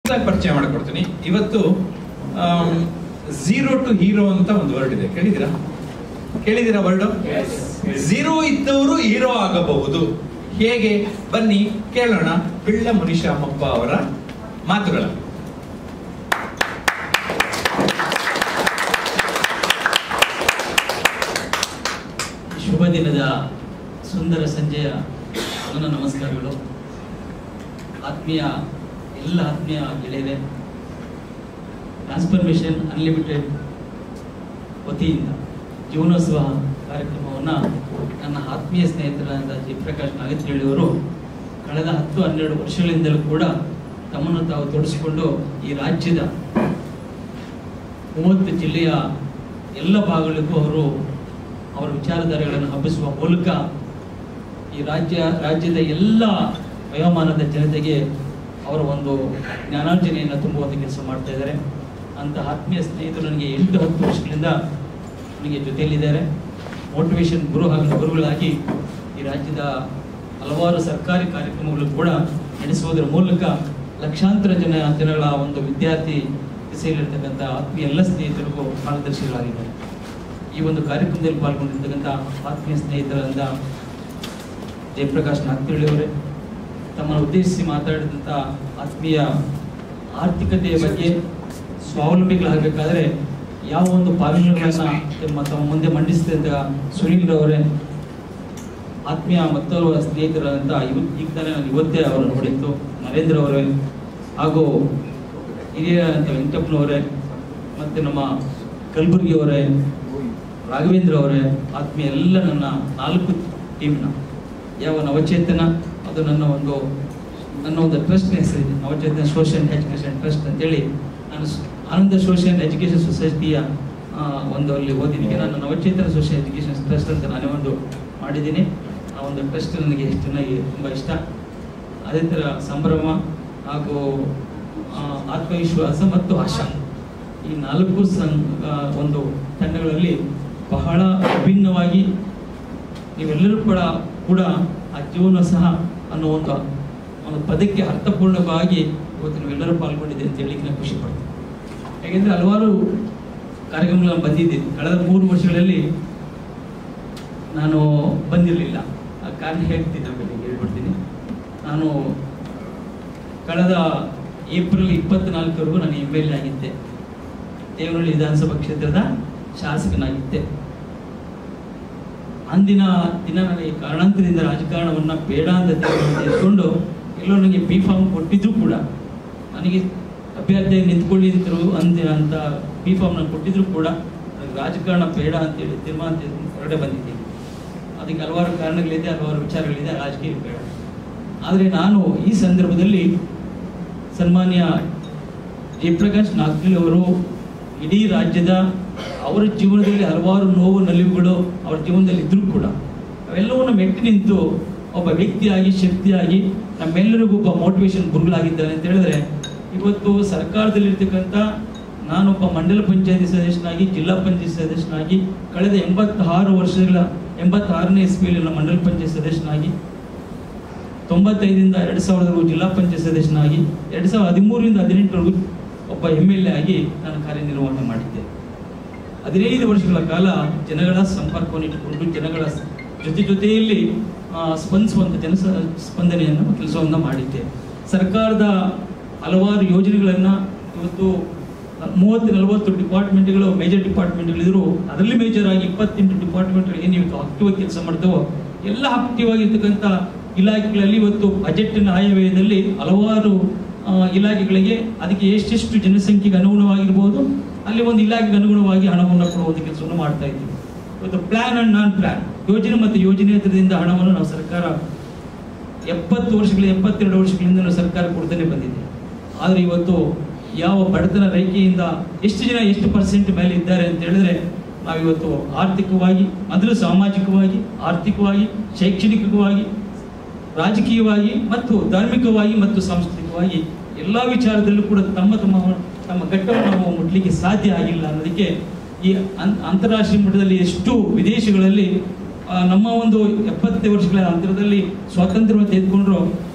ಹೊಸ್ದಾಗಿ ಪರಿಚಯ ಮಾಡಿಕೊಡ್ತೀನಿ ಇವತ್ತು ಝೀರೋ ಟು ಹೀರೋ ಅಂತ ಒಂದು ವರ್ಡ್ ಇದೆ ಕೇಳಿದಿರಾ ಕೇಳಿದಿರಾ ವರ್ಡ್ ಝೀರೋ ಇದ್ದವರು ಹೀರೋ ಆಗಬಹುದು ಹೇಗೆ ಬನ್ನಿ ಕೇಳೋಣ ಬಿಳ್ಳ ಮುನಿಶಾಮಪ್ಪ ಅವರ ಮಾತುಗಳ ಶುಭ ದಿನದ ಸುಂದರ ಸಂಜೆಯ ನನ್ನ ನಮಸ್ಕಾರಗಳು ಆತ್ಮೀಯ ಎಲ್ಲ ಆತ್ಮೀಯ ಗೆಳೆಯರೆ ಟ್ರಾನ್ಸ್ಫರ್ಮೇಷನ್ ಅನ್ಲಿಮಿಟೆಡ್ ವತಿಯಿಂದ ಜೀವನೋತ್ಸವ ಕಾರ್ಯಕ್ರಮವನ್ನು ನನ್ನ ಆತ್ಮೀಯ ಸ್ನೇಹಿತರಾದ ಜಯಪ್ರಕಾಶ್ ನಾಗತಿಹಳ್ಳಿಯವರು ಕಳೆದ ಹತ್ತು ಹನ್ನೆರಡು ವರ್ಷಗಳಿಂದಲೂ ಕೂಡ ತಮ್ಮನ್ನು ತಾವು ತೊಡಗಿಸಿಕೊಂಡು ಈ ರಾಜ್ಯದ ಮೂವತ್ತು ಜಿಲ್ಲೆಯ ಎಲ್ಲ ಭಾಗಗಳಿಗೂ ಅವರು ಅವರ ವಿಚಾರಧಾರೆಗಳನ್ನು ಹಬ್ಬಿಸುವ ಮೂಲಕ ಈ ರಾಜ್ಯ ರಾಜ್ಯದ ಎಲ್ಲ ವಯೋಮಾನದ ಜನತೆಗೆ ಅವರ ಒಂದು ಜ್ಞಾನಾರ್ಜನೆಯನ್ನು ತುಂಬುವಂಥ ಕೆಲಸ ಮಾಡ್ತಾ ಇದ್ದಾರೆ ಅಂತ ಆತ್ಮೀಯ ಸ್ನೇಹಿತರು ನನಗೆ ಎಂಟು ಹತ್ತು ವರ್ಷಗಳಿಂದ ನನಗೆ ಜೊತೆಯಲ್ಲಿದ್ದಾರೆ ಮೋಟಿವೇಶನ್ ಗುರು ಹಾಗೂ ಗುರುಗಳಾಗಿ ಈ ರಾಜ್ಯದ ಹಲವಾರು ಸರ್ಕಾರಿ ಕಾರ್ಯಕ್ರಮಗಳು ಕೂಡ ನಡೆಸುವುದರ ಮೂಲಕ ಲಕ್ಷಾಂತರ ಜನ ಜನಗಳ ಒಂದು ವಿದ್ಯಾರ್ಥಿ ದಿಸೆಯಲ್ಲಿರ್ತಕ್ಕಂಥ ಆತ್ಮೀಯ ಎಲ್ಲ ಸ್ನೇಹಿತರಿಗೂ ಮಾರ್ಗದರ್ಶಿಗಳಾಗಿದ್ದಾರೆ ಈ ಒಂದು ಕಾರ್ಯಕ್ರಮದಲ್ಲಿ ಪಾಲ್ಗೊಂಡಿರ್ತಕ್ಕಂಥ ಆತ್ಮೀಯ ಸ್ನೇಹಿತರಾದ ಜಯಪ್ರಕಾಶ್ ನಾಗ್ತಿಹಳ್ಳಿ ಅವರೇ ತಮ್ಮನ್ನು ಉದ್ದೇಶಿಸಿ ಮಾತಾಡಿದಂಥ ಆತ್ಮೀಯ ಆರ್ಥಿಕತೆಯ ಬಗ್ಗೆ ಸ್ವಾವಲಂಬಿಗಳಾಗಬೇಕಾದ್ರೆ ಯಾವ ಒಂದು ಪಾಲನೆಗಳನ್ನ ತಮ್ಮ ತಮ್ಮ ಮುಂದೆ ಮಂಡಿಸಿದಂಥ ಸುನೀಲ್ ಅವರೇ ಆತ್ಮೀಯ ಮತ್ತೋರ್ವ ಸ್ನೇಹಿತರಾದಂಥ ಇವತ್ತು ಈಗ ತಾನೇ ನಾನು ಇವತ್ತೇ ಅವರು ನೋಡಿದ್ದು ನರೇಂದ್ರ ಅವರೇ ಹಾಗೂ ಹಿರಿಯರಾದಂಥ ವೆಂಕಟಪ್ಪನವರೇ ಮತ್ತು ನಮ್ಮ ಕಲಬುರ್ಗಿ ಅವರೇ ರಾಘವೇಂದ್ರ ಅವರೇ ಆತ್ಮೀಯ ಎಲ್ಲ ನನ್ನ ನಾಲ್ಕು ಟೀಮ್ನ ಯಾವ ನವಚೇತನ ಅದು ನನ್ನ ಒಂದು ನನ್ನ ಒಂದು ಟ್ರಸ್ಟ್ ಹೆಸರಿದೆ ನವಚೇತನ ಸೋಷಿಯಲ್ ಎಜುಕೇಷನ್ ಟ್ರಸ್ಟ್ ಅಂತೇಳಿ ನಾನು ಸ್- ಆನಂದ ಸೋಷಿಯಲ್ ಎಜುಕೇಷನ್ ಸೊಸೈಟಿಯ ಆ, ಒಂದು ಅಲ್ಲಿ ಓದಿದ್ದಕ್ಕೆ ನಾನು ನವಚೇತನ ಸೋಷಿಯಲ್ ಎಜುಕೇಷನ್ ಟ್ರಸ್ಟ್ ಅಂತ ನಾನೇ ಒಂದು ಮಾಡಿದ್ದೀನಿ ಆ ಒಂದು ಟ್ರಸ್ಟ್ ನನಗೆ ಚೆನ್ನಾಗಿ ತುಂಬ ಇಷ್ಟ ಅದೇ ಥರ ಸಂಭ್ರಮ ಹಾಗೂ ಆ, ಆತ್ಮವಿಶ್ವಾಸ ಮತ್ತು ಆಶಾ ಈ ನಾಲ್ಕು ಸಂ ಆ, ಒಂದು ತಂಡಗಳಲ್ಲಿ ಬಹಳ ವಿಭಿನ್ನವಾಗಿ ನೀವೆಲ್ಲರೂ ಕೂಡ ಕೂಡ ಆ ಜೀವನ ಸಹ ಅನ್ನೋ ಒಂದು ಒಂದು ಪದಕ್ಕೆ ಅರ್ಥಪೂರ್ಣವಾಗಿ ಇವತ್ತು ನೀವೆಲ್ಲರೂ ಪಾಲ್ಗೊಂಡಿದೆ ಅಂತ ಹೇಳಿಕ್ಕೆ ನಾನು ಖುಷಿ ಪಡ್ತೀನಿ ಯಾಕೆಂದ್ರೆ ಹಲವಾರು ಕಾರ್ಯಕ್ರಮಗಳು ಬಂದಿದ್ದೀನಿ ಕಳೆದ ಮೂರು ವರ್ಷಗಳಲ್ಲಿ ನಾನು ಬಂದಿರಲಿಲ್ಲ ಆ ಕಾರಣ ಹೇಳ್ತೀನಿ ಆಮೇಲೆ ಹೇಳ್ಬಿಡ್ತೀನಿ ನಾನು ಕಳೆದ ಏಪ್ರಿಲ್ ಇಪ್ಪತ್ನಾಲ್ಕವರೆಗೂ ನಾನು ಎಮ್ ಎಲ್ ಎ ಆಗಿದ್ದೆ ದೇವನಹಳ್ಳಿ ವಿಧಾನಸಭಾ ಕ್ಷೇತ್ರದ ಶಾಸಕನಾಗಿದ್ದೆ ಅಂದಿನ ದಿನ ನನಗೆ ಕಾರಣಾಂತರದಿಂದ ರಾಜಕಾರಣವನ್ನ ಬೇಡ ಅಂತ ತೆಗೆದುಕೊಂಡು ಎಲ್ಲೋ ನನಗೆ ಬಿ ಫಾರ್ಮ್ ಕೊಟ್ಟಿದ್ರು ಕೂಡ ನನಗೆ ಅಭ್ಯರ್ಥಿ ನಿಂತ್ಕೊಳ್ಳಿ ಅಂತರು ಅಂದ ಅಂತ ಬಿ ಫಾರ್ಮ್ ನಾನು ಕೊಟ್ಟಿದ್ರು ಕೂಡ ನನಗೆ ರಾಜಕಾರಣ ಬೇಡ ಅಂತೇಳಿ ತೀರ್ಮಾನ ತೆಗೆದುಕೊಂಡು ಹೊರಗಡೆ ಬಂದಿದ್ದೀನಿ ಅದಕ್ಕೆ ಹಲವಾರು ಕಾರಣಗಳಿದೆ ಹಲವಾರು ವಿಚಾರಗಳಿದೆ ರಾಜಕೀಯ ಬೇಡ ಆದರೆ ನಾನು ಈ ಸಂದರ್ಭದಲ್ಲಿ ಸನ್ಮಾನ್ಯ ಜಯಪ್ರಕಾಶ್ ನಾಗ್ತಿಲ್ ಅವರು ಇಡೀ ರಾಜ್ಯದ ಅವರ ಜೀವನದಲ್ಲಿ ಹಲವಾರು ನೋವು ನಲಿವುಗಳು ಅವರ ಜೀವನದಲ್ಲಿ ಇದ್ರೂ ಕೂಡ ಅವೆಲ್ಲವನ್ನು ಮೆಟ್ಟಿ ನಿಂತು ಒಬ್ಬ ವ್ಯಕ್ತಿಯಾಗಿ ಶಕ್ತಿಯಾಗಿ ನಮ್ಮೆಲ್ಲರಿಗೂ ಒಬ್ಬ ಮೋಟಿವೇಶನ್ ಗುರುಗಳಾಗಿದ್ದಾನೆ ಅಂತ ಹೇಳಿದ್ರೆ ಇವತ್ತು ಸರ್ಕಾರದಲ್ಲಿರ್ತಕ್ಕಂಥ ನಾನೊಬ್ಬ ಮಂಡಲ ಪಂಚಾಯತಿ ಸದಸ್ಯನಾಗಿ ಜಿಲ್ಲಾ ಪಂಚಾಯತ್ ಸದಸ್ಯನಾಗಿ ಕಳೆದ ಎಂಬತ್ತಾರು ವರ್ಷಗಳ ಎಂಬತ್ತಾರನೇ ಇಸ್ವಿಯಲ್ಲಿ ನಾನು ಮಂಡಲ ಪಂಚಾಯತ್ ಸದಸ್ಯನಾಗಿ ತೊಂಬತ್ತೈದರಿಂದ ಎರಡು ಸಾವಿರದವರೆಗೂ ಜಿಲ್ಲಾ ಪಂಚಾಯತ್ ಸದಸ್ಯನಾಗಿ ಎರಡು ಸಾವಿರದ ಹದಿಮೂರರಿಂದ ಹದಿನೆಂಟರವರೆಗೂ ಒಬ್ಬ ಎಮ್ ಎಲ್ ಎ ಆಗಿ ನಾನು ಕಾರ್ಯನಿರ್ವಹಣೆ ಮಾಡಿದ್ದೆ ಹದಿನೈದು ವರ್ಷಗಳ ಕಾಲ ಜನಗಳ ಸಂಪರ್ಕವನ್ನು ಇಟ್ಟುಕೊಂಡು ಜನಗಳ ಜೊತೆ ಜೊತೆಯಲ್ಲಿ ಆ, ಸ್ಪಂದಿಸುವಂಥ ಜನ ಸ್ಪಂದನೆಯನ್ನು ಕೆಲಸವನ್ನು ಮಾಡಿದ್ದೆ ಸರ್ಕಾರದ ಹಲವಾರು ಯೋಜನೆಗಳನ್ನು ಇವತ್ತು ಮೂವತ್ತು ನಲವತ್ತು ಡಿಪಾರ್ಟ್ಮೆಂಟ್ಗಳು ಮೇಜರ್ ಡಿಪಾರ್ಟ್ಮೆಂಟ್ಗಳಿದ್ರು ಅದರಲ್ಲಿ ಮೇಜರ್ ಆಗಿ ಇಪ್ಪತ್ತೆಂಟು ಡಿಪಾರ್ಟ್ಮೆಂಟ್ಗಳು ಏನು ಇವತ್ತು ಆಕ್ಟಿವ್ ಆಗಿ ಕೆಲಸ ಮಾಡ್ತವೋ ಎಲ್ಲ ಆಕ್ಟಿವ್ ಆಗಿರ್ತಕ್ಕಂಥ ಇಲಾಖೆಗಳಲ್ಲಿ ಇವತ್ತು ಬಜೆಟ್ನ ಆಯವ್ಯಯದಲ್ಲಿ ಹಲವಾರು ಆ, ಇಲಾಖೆಗಳಿಗೆ ಅದಕ್ಕೆ ಎಷ್ಟೆಷ್ಟು ಜನಸಂಖ್ಯೆಗೆ ಅನುಗುಣವಾಗಿರ್ಬೋದು ಅಲ್ಲಿ ಒಂದು ಇಲಾಖೆಗೆ ಅನುಗುಣವಾಗಿ ಹಣವನ್ನು ಕೊಡುವಂಥ ಕೆಲಸವನ್ನು ಮಾಡ್ತಾ ಇದ್ದೀವಿ ಇವತ್ತು ಪ್ಲಾನ್ ಅಂಡ್ ನಾನ್ ಪ್ಲಾನ್ ಯೋಜನೆ ಮತ್ತು ಯೋಜನೆಯಿಂದ ಹಣವನ್ನು ನಾವು ಸರ್ಕಾರ ಎಪ್ಪತ್ತು ವರ್ಷಗಳ ಎಪ್ಪತ್ತೆರಡು ವರ್ಷಗಳಿಂದ ನಾವು ಸರ್ಕಾರ ಕೊಡ್ತಾನೆ ಬಂದಿದೆ ಆದರೆ ಇವತ್ತು ಯಾವ ಬಡತನ ರೇಖೆಯಿಂದ ಎಷ್ಟು ಜನ ಎಷ್ಟು ಪರ್ಸೆಂಟ್ ಮೇಲೆ ಇದ್ದಾರೆ ಅಂತ ಹೇಳಿದ್ರೆ ನಾವಿವತ್ತು ಆರ್ಥಿಕವಾಗಿ ಮೊದಲು ಸಾಮಾಜಿಕವಾಗಿ ಆರ್ಥಿಕವಾಗಿ ಶೈಕ್ಷಣಿಕವಾಗಿ ರಾಜಕೀಯವಾಗಿ ಮತ್ತು ಧಾರ್ಮಿಕವಾಗಿ ಮತ್ತು ಸಾಂಸ್ಕೃತಿಕವಾಗಿ ಎಲ್ಲ ವಿಚಾರದಲ್ಲೂ ಕೂಡ ತಮ್ಮ ತಮ್ಮ ತಮ್ಮ ಘಟ್ಟವನ್ನು ನಾವು ಮುಟ್ಲಿಕ್ಕೆ ಸಾಧ್ಯ ಆಗಿಲ್ಲ ಅನ್ನೋದಕ್ಕೆ ಈ ಅನ್- ಅಂತಾರಾಷ್ಟ್ರೀಯ ಮಟ್ಟದಲ್ಲಿ ಎಷ್ಟು ವಿದೇಶಗಳಲ್ಲಿ ಆ, ನಮ್ಮ ಒಂದು ಎಪ್ಪತ್ತೈದು ವರ್ಷಗಳ ಅಂತರದಲ್ಲಿ ಸ್ವಾತಂತ್ರ್ಯವನ್ನು ತೆಗೆದುಕೊಂಡ್ರು ಆ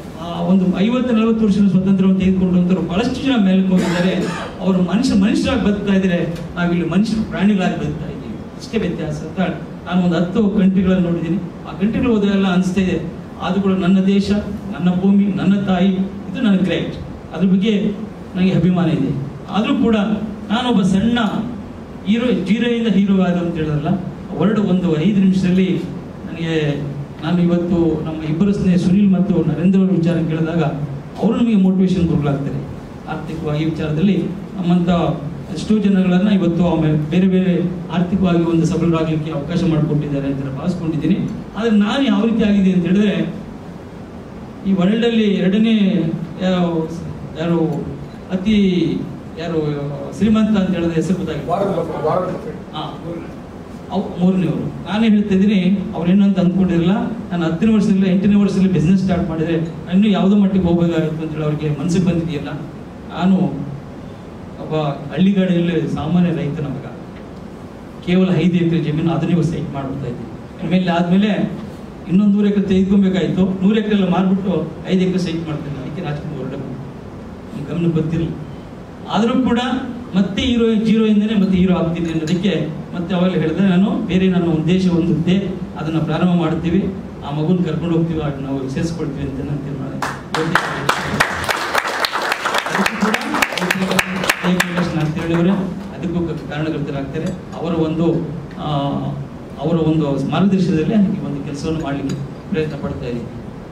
ಒಂದು ಐವತ್ತು ನಲವತ್ತು ವರ್ಷದ ಸ್ವತಂತ್ರವನ್ನು ತೆಗೆದುಕೊಂಡಂತರು ಬಹಳಷ್ಟು ಜನ ಮೇಲಕ್ಕೆ ಹೋಗಿದ್ದಾರೆ ಅವರು ಮನುಷ್ಯ ಮನುಷ್ಯರಾಗಿ ಬದುಕ್ತಾ ಇದ್ದಾರೆ ನಾವಿಲ್ಲಿ ಮನುಷ್ಯರು ಪ್ರಾಣಿಗಳಾಗಿ ಬದುಕ್ತಾ ಇದ್ದೀವಿ ಅಷ್ಟೇ ವ್ಯತ್ಯಾಸ ಅಂತ ನಾನು ಒಂದು ಹತ್ತು ಕಂಟ್ರಿಗಳನ್ನು ನೋಡಿದ್ದೀನಿ ಆ ಕಂಟ್ರಿಗಳು ಹೋದೆಲ್ಲ ಅನಿಸ್ತಾ ಇದೆ ಆದ್ರೂ ಕೂಡ ನನ್ನ ದೇಶ ನನ್ನ ಭೂಮಿ ನನ್ನ ತಾಯಿ ಇದು ನನಗೆ ಗ್ರೇಟ್ ಅದ್ರ ಬಗ್ಗೆ ನನಗೆ ಅಭಿಮಾನ ಇದೆ ಆದರೂ ಕೂಡ ನಾನೊಬ್ಬ ಸಣ್ಣ ಹೀರೋ ಜೀರೋಯಿಂದ ಹೀರೋ ಆದ ಅಂತ ಹೇಳಿದ್ರಲ್ಲ ಹೊರಡು ಒಂದು ಐದು ನಿಮಿಷದಲ್ಲಿ ನನಗೆ ನಾನು ಇವತ್ತು ನಮ್ಮ ಇಬ್ಬರು ಸ್ನೇಹ ಸುನಿಲ್ ಮತ್ತು ನರೇಂದ್ರ ಅವರ ವಿಚಾರ ಕೇಳಿದಾಗ ಅವರು ನಮಗೆ ಮೋಟಿವೇಶನ್ ಗುರುಗಳಾಗ್ತಾರೆ ಆರ್ಥಿಕವಾಗಿ ವಿಚಾರದಲ್ಲಿ ನಮ್ಮಂಥ ಎಷ್ಟೋ ಜನಗಳನ್ನ ಇವತ್ತು ಆಮೇಲೆ ಬೇರೆ ಬೇರೆ ಆರ್ಥಿಕವಾಗಿ ಒಂದು ಸಬಲರಾಗಲಿಕ್ಕೆ ಅವಕಾಶ ಮಾಡಿಕೊಟ್ಟಿದ್ದಾರೆ ಅಂತ ನಾನು ಭಾವಿಸ್ಕೊಂಡಿದ್ದೀನಿ ಆದರೆ ನಾನು ಯಾವ ರೀತಿ ಆಗಿದೆ ಅಂತ ಹೇಳಿದ್ರೆ ಈ ವರ್ಲ್ಡ್ ಅಲ್ಲಿ ಎರಡನೇ ಯಾರು ಯಾರು ಅತಿ ಯಾರು ಶ್ರೀಮಂತ ಅಂತ ಹೇಳಿದ್ರೆ ಹೆಸರು ಗೊತ್ತಾಗಿಲ್ಲ ವಾರನ್ ಬಫೆಟ್ ವಾರನ್ ಬಫೆಟ್ ಹಾ. ಅವ್ ಮೂರನೇವರು ನಾನೇ ಹೇಳ್ತಾ ಇದ್ದೀನಿ ಅವ್ರೇನು ಅಂತ ಅಂದ್ಕೊಂಡಿರಲ್ಲ ನಾನು ಹತ್ತನೇ ವರ್ಷದಲ್ಲಿ ಎಂಟನೇ ವರ್ಷದಲ್ಲಿ ಬಿಸ್ನೆಸ್ ಸ್ಟಾರ್ಟ್ ಮಾಡಿದ್ರೆ ನಾನು ಇನ್ನೂ ಯಾವುದೋ ಮಟ್ಟಿಗೆ ಹೋಗಬೇಕಾಗಿತ್ತು ಅಂತೇಳಿ ಅವ್ರಿಗೆ ಮನಸ್ಸಿಗೆ ಬಂದಿದೆಯಲ್ಲ ನಾನು ಒಬ್ಬ ಹಳ್ಳಿಗಾಡಿಯಲ್ಲಿ ಸಾಮಾನ್ಯ ರೈತನ ಮಗ ಕೇವಲ ಐದು ಎಕರೆ ಜಮೀನು ಅದನ್ನೇ ಸೈಟ್ ಮಾಡ್ಬಿಡ್ತಾ ಇದ್ದೀನಿ ಆಮೇಲೆ ಆದ್ಮೇಲೆ ಇನ್ನೊಂದು ನೂರು ಎಕರೆ ತೆಗೆದುಕೊಬೇಕಾಯ್ತು ನೂರು ಎಕರೆ ಎಲ್ಲ ಮಾರ್ಬಿಟ್ಟು ಐದು ಎಕರೆ ಸೈಟ್ ಮಾಡ್ತೀನಿ ಅದಕ್ಕೆ ರಾಜ್ಕುಮಾರ್ ಹೊರಡಬೇಕು ಗಮನಕ್ಕೆ ಗೊತ್ತಿರಲಿಲ್ಲ ಆದರೂ ಕೂಡ ಮತ್ತೆ ಹೀರೋ ಜೀರೋ ಇಂದನೇ ಮತ್ತೆ ಹೀರೋ ಆಗ್ತೀನಿ ಅನ್ನೋದಕ್ಕೆ ಮತ್ತೆ ಅವಾಗ ಹೇಳಿದ್ರೆ ನಾನು ಬೇರೆ ನನ್ನ ಉದ್ದೇಶ ಹೊಂದುತ್ತೆ ಅದನ್ನ ಪ್ರಾರಂಭ ಮಾಡ್ತೀವಿ ಆ ಮಗುನ ಕರ್ಕೊಂಡು ಹೋಗ್ತೀವಿ ಅದನ್ನ ನಾವು ಸೇರಿಸ್ಕೊಳ್ತೀವಿ ಅಂತ ನಾನು ತೀರ್ಮಾನ ಅದಕ್ಕೂ ಕೂಡ ಜಯಪ್ರಕಾಶ್ ನಾಸ್ತಿಹಳ್ಳಿ ಅವರೇ ಅದಕ್ಕೂ ಕ- ಕಾರಣಕರ್ತರಾಗ್ತಾರೆ ಅವರ ಒಂದು ಆ, ಅವರ ಒಂದು ಮಾರ್ಗದರ್ಶನದಲ್ಲಿ ಈ ಒಂದು ಕೆಲಸವನ್ನು ಮಾಡಲಿಕ್ಕೆ ಪ್ರಯತ್ನ ಪಡ್ತಾ ಇದ್ದೀನಿ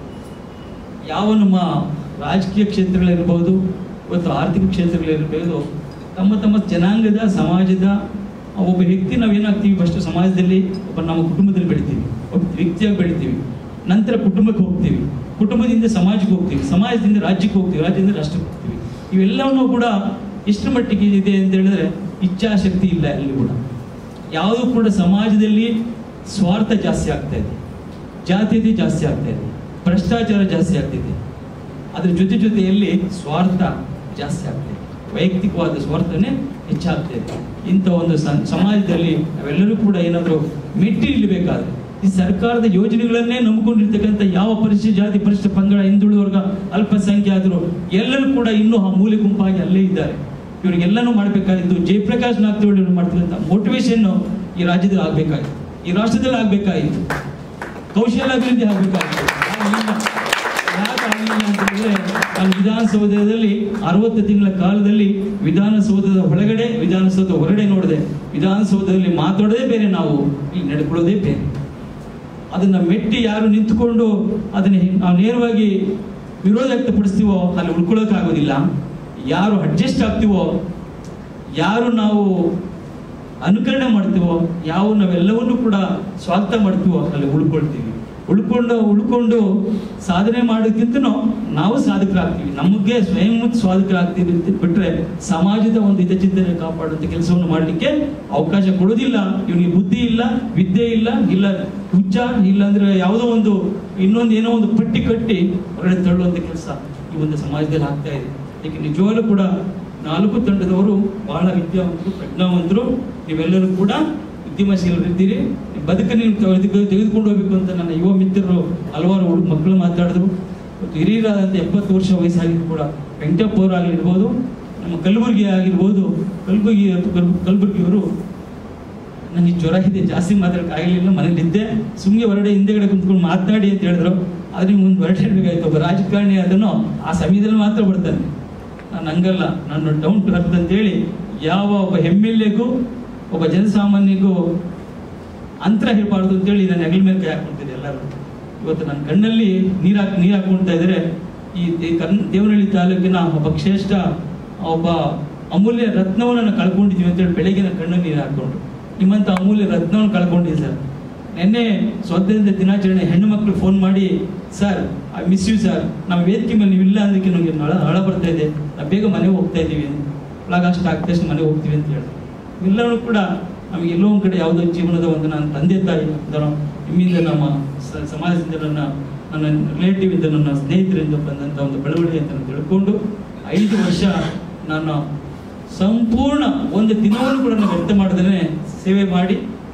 ಯಾವ ನಮ್ಮ ರಾಜಕೀಯ ಕ್ಷೇತ್ರಗಳಿರ್ಬೋದು ಇವತ್ತು ಆರ್ಥಿಕ ಕ್ಷೇತ್ರಗಳಿರ್ಬೋದು ತಮ್ಮ ತಮ್ಮ ಜನಾಂಗದ ಸಮಾಜದ ಒಬ್ಬ ವ್ಯಕ್ತಿ ನಾವೇನಾಗ್ತೀವಿ ಫಸ್ಟ್ ಸಮಾಜದಲ್ಲಿ ಒಬ್ಬ ನಮ್ಮ ಕುಟುಂಬದಲ್ಲಿ ಬೆಳಿತೀವಿ ಒಬ್ಬ ವ್ಯಕ್ತಿಯಾಗಿ ಬೆಳಿತೀವಿ ನಂತರ ಕುಟುಂಬಕ್ಕೆ ಹೋಗ್ತೀವಿ ಕುಟುಂಬದಿಂದ ಸಮಾಜಕ್ಕೆ ಹೋಗ್ತೀವಿ ಸಮಾಜದಿಂದ ರಾಜ್ಯಕ್ಕೆ ಹೋಗ್ತೀವಿ ರಾಜ್ಯದಿಂದ ರಾಷ್ಟ್ರಕ್ಕೆ ಹೋಗ್ತೀವಿ ಇವೆಲ್ಲವನ್ನೂ ಕೂಡ ಎಷ್ಟು ಮಟ್ಟಿಗೆ ಇದೆ ಅಂತ ಹೇಳಿದ್ರೆ ಇಚ್ಛಾಶಕ್ತಿ ಇಲ್ಲ ಎಲ್ಲಿ ಕೂಡ ಯಾವುದು ಕೂಡ ಸಮಾಜದಲ್ಲಿ ಸ್ವಾರ್ಥ ಜಾಸ್ತಿ ಆಗ್ತಾ ಇದೆ ಜಾತೀಯತೆ ಜಾಸ್ತಿ ಆಗ್ತಾ ಇದೆ ಭ್ರಷ್ಟಾಚಾರ ಜಾಸ್ತಿ ಆಗ್ತಿದೆ ಅದ್ರ ಜೊತೆ ಜೊತೆಯಲ್ಲಿ ಸ್ವಾರ್ಥ ಜಾಸ್ತಿ ಆಗ್ತಾ ಇದೆ ವೈಯಕ್ತಿಕವಾದ ಸ್ವಾರ್ಥನೇ ಹೆಚ್ಚಾಗ್ತಾ ಇದೆ ಇಂಥ ಒಂದು ಸ- ಸಮಾಜದಲ್ಲಿ ನಾವೆಲ್ಲರೂ ಕೂಡ ಏನಾದರೂ ಮೆಟ್ಟಿ ನಿಲ್ಲಬೇಕಾದ್ರೆ ಈ ಸರ್ಕಾರದ ಯೋಜನೆಗಳನ್ನೇ ನಂಬಿಕೊಂಡಿರ್ತಕ್ಕಂಥ ಯಾವ ಪರಿಶಿಷ್ಟ ಜಾತಿ ಪರಿಶಿಷ್ಟ ಪಂಗಡ ಹಿಂದುಳಿದ ವರ್ಗ ಅಲ್ಪಸಂಖ್ಯಾತರು ಎಲ್ಲರೂ ಕೂಡ ಇನ್ನೂ ಆ ಮೂಲೆ ಗುಂಪಾಗಿ ಅಲ್ಲೇ ಇದ್ದಾರೆ ಇವರಿಗೆಲ್ಲನೂ ಮಾಡಬೇಕಾಗಿದ್ದು ಜಯಪ್ರಕಾಶ್ ನಾಗ್ತಿಹಳ್ಳಿ ಮಾಡ್ತಿರೋಂಥ ಮೋಟಿವೇಶನ್ ಈ ರಾಜ್ಯದಲ್ಲಿ ಆಗ್ಬೇಕಾಗಿತ್ತು ಈ ರಾಷ್ಟ್ರದಲ್ಲಿ ಆಗ್ಬೇಕಾಗಿತ್ತು ಕೌಶಲ್ಯ ಅಭಿವೃದ್ಧಿ ಆಗಬೇಕಾಗಿತ್ತು ಆಗಿಲ್ಲ. ಯಾಕೆ ಆಗಿಲ್ಲ ಅಂತ ಹೇಳಿದ್ರೆ ನಾನು ವಿಧಾನಸೌಧದಲ್ಲಿ ಅರವತ್ತು ತಿಂಗಳ ಕಾಲದಲ್ಲಿ ವಿಧಾನಸೌಧದ ಒಳಗಡೆ ವಿಧಾನಸೌಧ ಹೊರಗಡೆ ನೋಡಿದೆ ವಿಧಾನಸೌಧದಲ್ಲಿ ಮಾತಾಡೋದೇ ಬೇರೆ ನಾವು ಇಲ್ಲಿ ನಡ್ಕೊಳ್ಳೋದೇ ಬೇರೆ ಅದನ್ನ ಮೆಟ್ಟಿ ಯಾರು ನಿಂತುಕೊಂಡು ಅದನ್ನ ಹಿ- ನಾವು ನೇರವಾಗಿ ವಿರೋಧ ವ್ಯಕ್ತಪಡಿಸ್ತೀವೋ ಅಲ್ಲಿ ಉಳ್ಕೊಳ್ಳೋಕ್ಕಾಗೋದಿಲ್ಲ ಯಾರು ಅಡ್ಜಸ್ಟ್ ಆಗ್ತೀವೋ ಯಾರು ನಾವು ಅನುಕರಣೆ ಮಾಡ್ತೀವೋ ಯಾವ ನಾವೆಲ್ಲವನ್ನೂ ಕೂಡ ಸ್ವಾಗತ ಮಾಡ್ತೀವೋ ಅಲ್ಲಿ ಉಳ್ಕೊಳ್ತೀವಿ ಉಳ್ಕೊಂಡು ಉಳ್ಕೊಂಡು ಸಾಧನೆ ಮಾಡೋಕ್ಕಿಂತನೂ ನಾವು ಸಾಧಕರಾಗ್ತೀವಿ ನಮಗೆ ಸ್ವಯಂ ಸಾಧಕರಾಗ್ತೀವಿ ಅಂತ ಬಿಟ್ರೆ ಸಮಾಜದ ಒಂದು ಹಿತಚಿಂತನೆ ಕಾಪಾಡುವಂತ ಕೆಲಸವನ್ನು ಮಾಡಲಿಕ್ಕೆ ಅವಕಾಶ ಕೊಡೋದಿಲ್ಲ ಇವನಿಗೆ ಬುದ್ಧಿ ಇಲ್ಲ ವಿದ್ಯೆ ಇಲ್ಲ ಇಲ್ಲ ಹುಚ್ಚ ಇಲ್ಲ ಅಂದ್ರೆ ಯಾವುದೋ ಒಂದು ಇನ್ನೊಂದು ಏನೋ ಒಂದು ಪಟ್ಟಿ ಕಟ್ಟಿ ಹೊರಗಡೆ ತಳ್ಳುವಂತ ಕೆಲಸ ಈ ಒಂದು ಸಮಾಜದಲ್ಲಿ ಆಗ್ತಾ ಇದೆ ಅದಕ್ಕೆ ನಿಜವಾಗ್ಲೂ ಕೂಡ ನಾಲ್ಕು ತಂಡದವರು ಬಹಳ ವಿದ್ಯಾವಂತರು ಪ್ರಜ್ಞಾವಂತರು ನೀವೆಲ್ಲರೂ ಕೂಡ ಉದ್ಯಮಶೀಲರಿದ್ದೀರಿ ಈ ಬದುಕನ್ನು ನೀವು ತೆಗೆದು- ತೆಗೆದುಕೊಂಡು ಹೋಗ್ಬೇಕು ಅಂತ ನನ್ನ ಯುವ ಮಿತ್ರರು ಹಲವಾರು ಹುಡುಗ ಮಕ್ಕಳು ಮಾತಾಡಿದ್ರು ಮತ್ತು ಹಿರಿಯರಾದಂಥ ಎಪ್ಪತ್ತು ವರ್ಷ ವಯಸ್ಸಾಗಿದ್ದು ಕೂಡ ವೆಂಕಟಪ್ಪ ಅವರು ಆಗಿರ್ಬೋದು ನಮ್ಮ ಕಲಬುರಗಿ ಆಗಿರ್ಬೋದು ಕಲಬುರಗಿ ಕಲ್- ಕಲಬುರಗಿಯವರು ನನಗೆ ಜ್ವರ ಇದೆ ಜಾಸ್ತಿ ಮಾತಾಡಕ್ಕೆ ಆಗಲಿಲ್ಲ ಮನೇಲಿದ್ದೆ ಸುಮ್ಮನೆ ಹೊರಗಡೆ ಹಿಂದೆಗಡೆ ಕುಂತ್ಕೊಂಡು ಮಾತನಾಡಿ ಅಂತ ಹೇಳಿದ್ರು ಆದ್ರೆ ಮುಂದೆ ಹೊರಟಿರ್ಬೇಕಾಯ್ತು ಒಬ್ಬ ರಾಜಕಾರಣಿ ಅದನ್ನು ಆ ಸಮಯದಲ್ಲಿ ಮಾತ್ರ ಬರ್ತಾನೆ ನಾನು ಹಂಗಲ್ಲ ನಾನು ಡೌನ್ ಟು ಅರ್ತ್ ಅಂತೇಳಿ ಯಾವ ಒಬ್ಬ ಎಮ್ ಎಲ್ ಎಗೂ ಒಬ್ಬ ಜನಸಾಮಾನ್ಯಗೂ ಅಂತರ ಇರಬಾರ್ದು ಅಂತೇಳಿ ನಾನು ಹೆಗಲ ಮೇಲೆ ಕೈ ಹಾಕೊಂತಿದ್ದೆ ಎಲ್ಲರೂ ಇವತ್ತು ನನ್ನ ಕಣ್ಣಲ್ಲಿ ನೀರು ಹಾಕಿ ನೀರು ಹಾಕೊಂತ ಇದ್ರೆ ಈ ದೇ- ಕನ್ ದೇವನಹಳ್ಳಿ ತಾಲೂಕಿನ ಒಬ್ಬ ಶ್ರೇಷ್ಠ ಒಬ್ಬ ಅಮೂಲ್ಯ ರತ್ನವನ್ನು ನಾನು ಕಳ್ಕೊಂಡಿದ್ದೀವಿ ಅಂತೇಳಿ ಬೆಳಗ್ಗೆ ನನ್ನ ಕಣ್ಣಲ್ಲಿ ನೀರು ಹಾಕೊಂಡ್ರು ನಿಮ್ಮಂತ ಅಮೂಲ್ಯ ರತ್ನವನ್ನು ಕಳ್ಕೊಂಡಿದ್ದೀನಿ ಸರ್ ನಿನ್ನೆ ಸ್ವಾತಂತ್ರ್ಯ ದಿನಾಚರಣೆ ಹೆಣ್ಣು ಮಕ್ಕಳು ಫೋನ್ ಮಾಡಿ sir I miss you sir ನಮ್ಮ ವೇದಿಕೆ ಮೇಲೆ ನೀವು ಇಲ್ಲ ಅಂದಕ್ಕೆ ನಮಗೆ ನಳ ಹಳ ಬರ್ತಾ ಇದೆ ನಾವು ಬೇಗ ಮನೆಗೆ ಹೋಗ್ತಾ ಇದ್ದೀವಿ ಒಳಗ ಅಷ್ಟು ಆಗ್ತಾ ತಕ್ಷಣ ಮನೆಗೆ ಹೋಗ್ತೀವಿ ಅಂತ ಹೇಳಿದ್ರು ಎಲ್ಲರೂ ಕೂಡ ನಮಗೆ ಎಲ್ಲೋ ಒಂದು ಕಡೆ ಯಾವುದೋ ಜೀವನದ ಒಂದು ನನ್ನ ತಂದೆ ತಾಯಿ ಅಂತಾರೋ ನಿಮ್ಮಿಂದ ನಮ್ಮ ಸ- ಸಮಾಜದಿಂದ ನನ್ನ ನನ್ನ ರಿಲೇಟಿವ್ ಇಂದ ನನ್ನ ಸ್ನೇಹಿತರಿಂದ ಬಂದಂಥ ಒಂದು ಬೆಳವಣಿಗೆ ಅಂತ ನಾನು ತಿಳ್ಕೊಂಡು ಐದು ವರ್ಷ ನಾನು ಸಂಪೂರ್ಣ ಒಂದು ದಿನವನ್ನು ಕೂಡ ನಾನು ವ್ಯರ್ಥ ಮಾಡದೇ ಸೇವೆ ಮಾಡಿ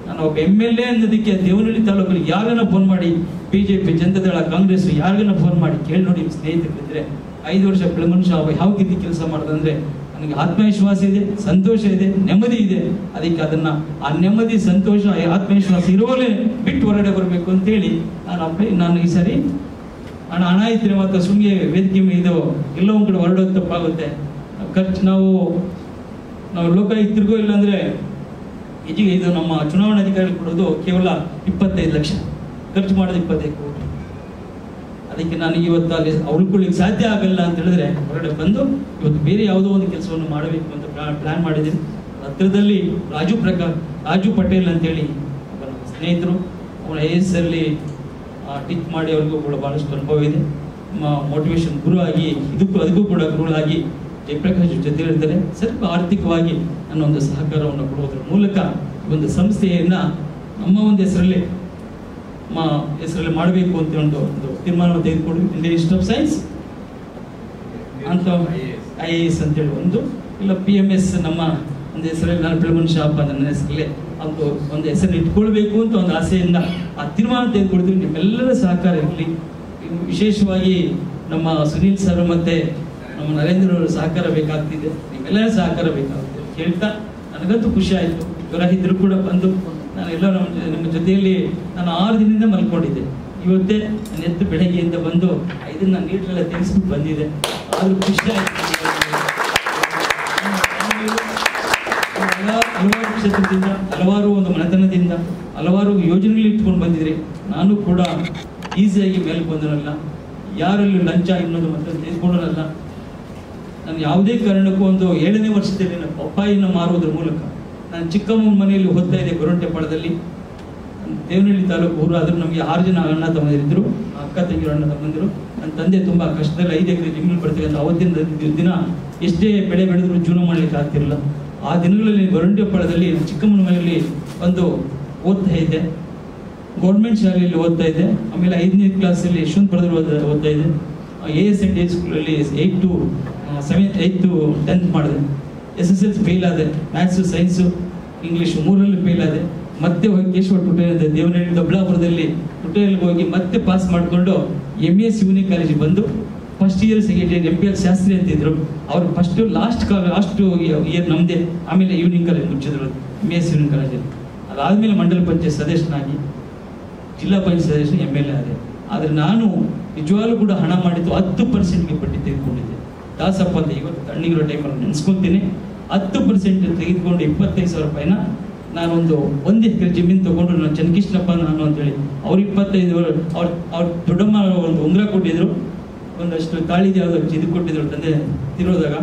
ನಾನು ಒಬ್ಬ ಎಮ್ ಎಲ್ ಎ ಅನ್ನೋದಕ್ಕೆ ದೇವನಹಳ್ಳಿ ತಾಲೂಕಲ್ಲಿ ಯಾರನ್ನ ಫೋನ್ ಮಾಡಿ ಬಿಜೆಪಿ ಜನತಾದಳ ಕಾಂಗ್ರೆಸ್ ಯಾರಿಗನ್ನ ಫೋನ್ ಮಾಡಿ ಕೇಳಿ ನೋಡಿ ಸ್ನೇಹಿತರಿದ್ರೆ ಐದು ವರ್ಷ ಬೆಳೆ ಮನುಷ್ಯ ಅವ ಯಾವ ರೀತಿ ಕೆಲಸ ಮಾಡೋದಂದ್ರೆ ನನಗೆ ಆತ್ಮವಿಶ್ವಾಸ ಇದೆ ಸಂತೋಷ ಇದೆ ನೆಮ್ಮದಿ ಇದೆ ಅದಕ್ಕೆ ಅದನ್ನ ಆ ನೆಮ್ಮದಿ ಸಂತೋಷ ಆ ಆತ್ಮವಿಶ್ವಾಸ ಇರುವಲ್ಲೇ ಬಿಟ್ಟು ಹೊರಗಡೆ ಬರಬೇಕು ಅಂತೇಳಿ ನಾನು ಅಪ್ಲೈ ನಾನು ಈ ಸರಿ ಹಣ ಹಣ ಇದ್ರೆ ಮಾತ್ರ ಸುಮ್ಗೆ ವೇದಿಕೆ ಮೇಲೆ ಇದು ಎಲ್ಲೋ ಒಂದ್ ಕಡೆ ಹೊರಡೋದು ತಪ್ಪಾಗುತ್ತೆ ಖರ್ಚು ನಾವು ನಾವು ಲೋಕಾಯುಕ್ತರಿಗೂ ಇಲ್ಲಾಂದ್ರೆ ಇದೀಗ ಇದು ನಮ್ಮ ಚುನಾವಣಾಧಿಕಾರಿ ಕೊಡೋದು ಕೇವಲ ಇಪ್ಪತ್ತೈದು ಲಕ್ಷ ಖರ್ಚು ಮಾಡೋದು ಇಪ್ಪತ್ತೈದು ಕೋಟಿ ಅದಕ್ಕೆ ನಾನು ಇವತ್ತು ಅಲ್ಲಿ ಉಳ್ಕೊಳ್ಳಿಕ್ಕೆ ಸಾಧ್ಯ ಆಗಲ್ಲ ಅಂತ ಹೇಳಿದ್ರೆ ಹೊರಗಡೆ ಬಂದು ಇವತ್ತು ಬೇರೆ ಯಾವುದೋ ಒಂದು ಕೆಲಸವನ್ನು ಮಾಡಬೇಕು ಅಂತ ಪ್ಲಾನ್ ಮಾಡಿದ್ದೀನಿ ಹತ್ತಿರದಲ್ಲಿ ರಾಜು ಪ್ರಕಾಶ್ ರಾಜು ಪಟೇಲ್ ಅಂತೇಳಿ ಒಬ್ಬ ನಮ್ಮ ಸ್ನೇಹಿತರು ಅವರ ಐ ಎಸ್ ಅಲ್ಲಿ ಟೀಚ್ ಮಾಡಿ ಅವ್ರಿಗೂ ಕೂಡ ಬಹಳಷ್ಟು ಅನುಭವ ಇದೆ ಮೋಟಿವೇಶನ್ ಗುರು ಆಗಿ ಇದಕ್ಕೂ ಅದಕ್ಕೂ ಕೂಡ ಗುರುಗಳಾಗಿ ಜಯಪ್ರಕಾಶ್ ಜೊತೆ ಇರ್ತಾರೆ ಸ್ವಲ್ಪ ಆರ್ಥಿಕವಾಗಿ ನನ್ನ ಒಂದು ಸಹಕಾರವನ್ನು ಕೊಡುವುದರ ಮೂಲಕ ಈ ಒಂದು ಸಂಸ್ಥೆಯನ್ನ ನಮ್ಮ ಒಂದು ಹೆಸರಲ್ಲಿ ನಮ್ಮ ಹೆಸರಲ್ಲಿ ಮಾಡಬೇಕು ಅಂತ ಒಂದು ಒಂದು ತೀರ್ಮಾನವನ್ನು ತೆಗೆದುಕೊಂಡು ಇಂಡಿಯನ್ ಇನ್ಸ್ಟಿಟ್ಯೂಟ್ ಆಫ್ ಸೈನ್ಸ್ ಅಂತ ಐ ಎ ಎಸ್ ಅಂತೇಳಿ ಒಂದು ಇಲ್ಲ ಪಿ ಎಮ್ ಎಸ್ ನಮ್ಮ ಒಂದು ಹೆಸರಲ್ಲಿ ನಾನು ಬೆಳಮನ್ ಶಾಪ್ ಅಂತ ನನ್ನ ಹೆಸರಲ್ಲಿ ಒಂದು ಒಂದು ಹೆಸರನ್ನು ಇಟ್ಕೊಳ್ಬೇಕು ಅಂತ ಒಂದು ಆಸೆಯಿಂದ ಆ ತೀರ್ಮಾನ ತೆಗೆದುಕೊಳ್ತೀವಿ ನಿಮ್ಮೆಲ್ಲರ ಸಹಕಾರ ಇರಲಿ ವಿಶೇಷವಾಗಿ ನಮ್ಮ ಸುನೀಲ್ ಸರ್ ಮತ್ತೆ ನಮ್ಮ ನರೇಂದ್ರ ಅವರ ಸಹಕಾರ ಬೇಕಾಗ್ತಿದೆ ನಿಮ್ಮೆಲ್ಲರ ಸಹಕಾರ ಬೇಕಾಗ್ತಿದೆ ಅಂತ ಹೇಳ್ತಾ ನನಗಂತೂ ಖುಷಿ ಆಯಿತು ಜ್ವರ ಇದ್ರು ಕೂಡ ಬಂದು ನಾನು ಎಲ್ಲ ನಮ್ಮ ಜೊ- ನಿಮ್ಮ ಜೊತೆಯಲ್ಲಿ ನಾನು ಆರು ದಿನದಿಂದ ಮಲ್ಕೊಂಡಿದ್ದೆ ಇವತ್ತೇ ನನ್ನ ಎದ್ದು ಬೆಳಗ್ಗೆಯಿಂದ ಬಂದು ಇದನ್ನ ನೀಟ್ಲೆಲ್ಲ ತೆಗೆಸ್ಬಿಟ್ಟು ಬಂದಿದೆ ಆದ್ರೂ ಖುಷಿ ಆಯ್ತು ಹಲ- ಹಲವಾರು ಕ್ಷೇತ್ರದಿಂದ ಹಲವಾರು ಒಂದು ಮನೆತನದಿಂದ ಹಲವಾರು ಯೋಜನೆಗಳು ಇಟ್ಕೊಂಡು ಬಂದಿದ್ರಿ ನಾನು ಕೂಡ ಈಸಿಯಾಗಿ ಮೇಲೆ ಬಂದನಲ್ಲ ಯಾರಲ್ಲೂ ಲಂಚ ಇನ್ನೊಂದು ಮತ್ತೆ ತೆಗೆದುಕೊಂಡನಲ್ಲ ನಾನು ಯಾವುದೇ ಕಾರಣಕ್ಕೂ ಒಂದು ಏಳನೇ ವರ್ಷದಲ್ಲಿ ನಾನು ಪಪ್ಪಾಯಿನ ಮಾರುವುದರ ಮೂಲಕ ನಾನು ಚಿಕ್ಕಮ್ಮನ ಮನೆಯಲ್ಲಿ ಓದ್ತಾ ಇದ್ದೆ ಗೊರಂಟೆಪಾಳದಲ್ಲಿ ದೇವನಹಳ್ಳಿ ತಾಲೂಕು ಊರು ಆದ್ರೂ ನಮಗೆ ಆರು ಜನ ಅಣ್ಣ ತಮ್ಮಂದಿರಿದ್ರು ಅಕ್ಕ ತಂಗಿರು ಅಣ್ಣ ತಮ್ಮಂದಿರು ನನ್ನ ತಂದೆ ತುಂಬಾ ಕಷ್ಟದಲ್ಲಿ ಐದು ಎಕರೆ ಜಮೀನು ಬರ್ತಕ್ಕಂಥ ಅವತ್ತಿನ ದಿನ ಎಷ್ಟೇ ಬೆಳೆ ಬೆಳೆದ್ರು ಜೀವನ ಮಾಡ್ಲಿಕ್ಕೆ ಆಗ್ತಿರಲಿಲ್ಲ ಆ ದಿನಗಳಲ್ಲಿ ಗೊರಂಟೆಪಾಳದಲ್ಲಿ ಚಿಕ್ಕಮ್ಮನ ಮನೆಯಲ್ಲಿ ಒಂದು ಓದ್ತಾ ಇದ್ದೆ ಗೌರ್ಮೆಂಟ್ ಶಾಲೆಯಲ್ಲಿ ಓದ್ತಾ ಇದ್ದೆ ಆಮೇಲೆ ಐದನೇ ಕ್ಲಾಸಲ್ಲಿ ಯಶವಂತಪುರದಲ್ಲಿ ಓದ ಓದ್ತಾ ಇದ್ದೆ ಎ ಎಸ್ ಎನ್ ಡಿ ಸ್ಕೂಲಲ್ಲಿ eight to seventh eight to tenth ಮಾಡಿದೆ ಎಸ್ ಎಸ್ ಎಲ್ ಫೇಲ್ ಆದೆ ಮ್ಯಾಥ್ಸು ಸೈನ್ಸು ಇಂಗ್ಲೀಷು ಮೂರರಲ್ಲಿ ಫೇಲ್ ಆದೆ ಮತ್ತೆ ಹೋಗಿ ಕೇಶವ ಟುಟೇಲ್ ದೇವನಹಳ್ಳಿ ದೊಬ್ಲಾಪುರದಲ್ಲಿ ಟುಟೇಲ್ಗೆ ಹೋಗಿ ಮತ್ತೆ ಪಾಸ್ ಮಾಡಿಕೊಂಡು ಎಮ್ ಎಸ್ ಯುನಿ ಕಾಲೇಜಿಗೆ ಬಂದು first year second year M P L Shastri ಅಂತಿದ್ರು ಅವ್ರು ಫಸ್ಟ್ ಲಾಸ್ಟ್ ಲಾಸ್ಟ್ ಇಯರ್ ನಮ್ಮದೇ ಆಮೇಲೆ ಈವ್ನಿಂಗ್ ಕಾಲೇಜ್ ಮುಚ್ಚಿದ್ರು ಎಮ್ ಎಸ್ ಯುನಿ ಕಾಲೇಜಲ್ಲಿ ಅದಾದ್ಮೇಲೆ ಮಂಡಲ ಪಂಚಾಯತ್ ಸದಸ್ಯನಾಗಿ ಜಿಲ್ಲಾ ಪಂಚಾಯತ್ ಸದಸ್ಯ ಎಮ್ ಎಲ್ ಎ ಆದೆ ಆದ್ರೆ ನಾನು ನಿಜವಾಗ್ಲೂ ಕೂಡ ಹಣ ಮಾಡಿದ್ದು ಹತ್ತು ಪರ್ಸೆಂಟ್ಗೆ ಬಡ್ಡಿ ತೆಗೆದುಕೊಂಡಿದ್ದೆ ದಾಸಪ್ಪ ಅಂತ ಇವತ್ತು ತಣ್ಣಗಿರೋ ಟೈಮಲ್ಲಿ ನೆನೆಸ್ಕೊಂತೀನಿ ಹತ್ತು ಪರ್ಸೆಂಟ್ ತೆಗೆದುಕೊಂಡು ಇಪ್ಪತ್ತೈದು ಸಾವಿರ ರೂಪಾಯಿನ ನಾನೊಂದು ಒಂದು ಎಕರೆ ಜಮೀನು ತಗೊಂಡು ನಾನು ಚನ್ನಕೃಷ್ಣಪ್ಪ ನಾನು ಅಂತೇಳಿ ಅವ್ರು ಇಪ್ಪತ್ತೈದು ಅವ್ರ ಅವ್ರ ದೊಡ್ಡಮ್ಮ ಒಂದು ಉಂಗುರ ಕೊಟ್ಟಿದ್ರು ಒಂದಷ್ಟು ತಾಳಿದ ಯಾವುದೋ ಇದು ಕೊಟ್ಟಿದ್ರು ತಂದೆ ತಿರೋದಾಗ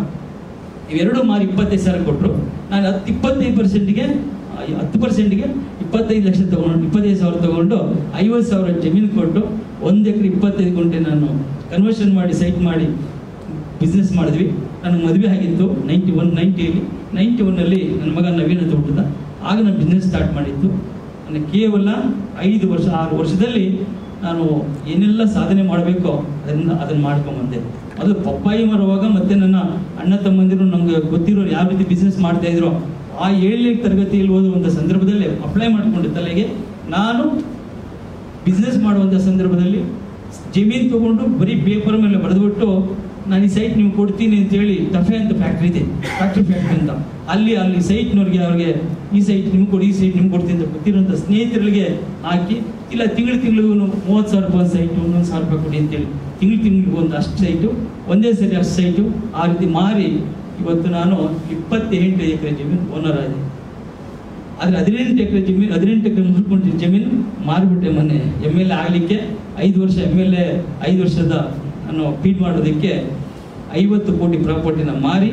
ಇವೆರಡು ಮಾರಿ ಇಪ್ಪತ್ತೈದು ಸಾವಿರ ಕೊಟ್ಟರು ನಾನು ಹತ್ತು ಇಪ್ಪತ್ತೈದು ಪರ್ಸೆಂಟ್ಗೆ ಹತ್ತು ಪರ್ಸೆಂಟ್ಗೆ ಇಪ್ಪತ್ತೈದು ಲಕ್ಷ ತಗೊಂಡು ಇಪ್ಪತ್ತೈದು ಸಾವಿರ ತಗೊಂಡು ಐವತ್ತು ಸಾವಿರ ಜಮೀನು ಕೊಟ್ಟು ಒಂದು ಎಕರೆ ಇಪ್ಪತ್ತೈದು ಗುಂಟೆ ನಾನು ಕನ್ವರ್ಷನ್ ಮಾಡಿ ಸೈಟ್ ಮಾಡಿ ಬಿಸ್ನೆಸ್ ಮಾಡಿದ್ವಿ ನನಗೆ ಮದುವೆ ಆಗಿತ್ತು ನೈಂಟಿ ಒನ್ ನೈಂಟಿಯಲ್ಲಿ ನೈಂಟಿ ಒನ್ನಲ್ಲಿ ನನ್ನ ಮಗ ನವೀನ ಅಂತ ಹುಟ್ಟಿದ ಆಗ ನಾನು ಬಿಸ್ನೆಸ್ ಸ್ಟಾರ್ಟ್ ಮಾಡಿದ್ದು ನನಗೆ ಕೇವಲ ಐದು ವರ್ಷ ಆರು ವರ್ಷದಲ್ಲಿ ನಾನು ಏನೆಲ್ಲ ಸಾಧನೆ ಮಾಡಬೇಕೋ ಅದನ್ನ ಅದನ್ನು ಮಾಡ್ಕೊಂಬಂದೆ ಅದು ಪಪ್ಪಾಯಿ ಮಾರುವಾಗ ಮತ್ತೆ ನನ್ನ ಅಣ್ಣ ತಮ್ಮಂದಿರು ನಮ್ಗೆ ಗೊತ್ತಿರೋರು ಯಾವ ರೀತಿ ಬಿಸ್ನೆಸ್ ಮಾಡ್ತಾ ಇದ್ರು ಆ ಏಳನೇ ತರಗತಿಯಲ್ಲಿ ಓದುವಂಥ ಸಂದರ್ಭದಲ್ಲಿ ಅಪ್ಲೈ ಮಾಡಿಕೊಂಡು ತಲೆಗೆ ನಾನು ಬಿಸ್ನೆಸ್ ಮಾಡುವಂಥ ಸಂದರ್ಭದಲ್ಲಿ ಜಮೀನು ತಗೊಂಡು ಬರೀ ಪೇಪರ್ ಮೇಲೆ ಬರೆದ್ಬಿಟ್ಟು ನಾನು ಈ ಸೈಟ್ ನೀವು ಕೊಡ್ತೀನಿ ಅಂತ ಹೇಳಿ ತಫೆ ಅಂತ ಫ್ಯಾಕ್ಟ್ರಿ ಇದೆ ಫ್ಯಾಕ್ಟ್ರಿ ಫ್ಯಾಕ್ಟ್ರಿ ಅಂತ ಅಲ್ಲಿ ಅಲ್ಲಿ ಸೈಟ್ನವ್ರಿಗೆ ಅವ್ರಿಗೆ ಈ ಸೈಟ್ ನಿಮ್ಗೆ ಕೊಡಿ ಈ ಸೈಟ್ ನಿಮ್ಗೆ ಕೊಡ್ತೀನಿ ಅಂತ ಗೊತ್ತಿರೋಂಥ ಸ್ನೇಹಿತರಿಗೆ ಹಾಕಿ ಇಲ್ಲ ತಿಂಗಳು ತಿಂಗಳಿಗೂ ಮೂವತ್ತು ಸಾವಿರ ರೂಪಾಯಿ ಸೈಟು ಒಂದೊಂದು ಸಾವಿರ ರೂಪಾಯಿ ಕೊಡಿ ಅಂತೇಳಿ ತಿಂಗಳು ತಿಂಗಳಿಗೆ ಒಂದು ಅಷ್ಟು ಸೈಟು ಒಂದೇ ಸರಿ ಅಷ್ಟು ಸೈಟು ಆ ರೀತಿ ಮಾರಿ ಇವತ್ತು ನಾನು ಇಪ್ಪತ್ತೆಂಟು ಎಕರೆ ಜಮೀನು ಓನರ್ ಆಗಿದೆ ಆದ್ರೆ ಹದಿನೆಂಟು ಎಕರೆ ಜಮೀನು ಹದಿನೆಂಟು ಎಕರೆ ಮುಗಿಸ್ಕೊಂಡು ಜಮೀನು ಮಾರಿಬಿಟ್ಟೆ ಮೊನ್ನೆ ಎಮ್ ಎಲ್ ಎ ಆಗಲಿಕ್ಕೆ ಐದು ವರ್ಷ ಎಮ್ ಎಲ್ ಎ ಐದು ವರ್ಷದ ನಾನು ಫೀಡ್ ಮಾಡೋದಕ್ಕೆ ಐವತ್ತು ಕೋಟಿ ಪ್ರಾಪರ್ಟಿನ ಮಾರಿ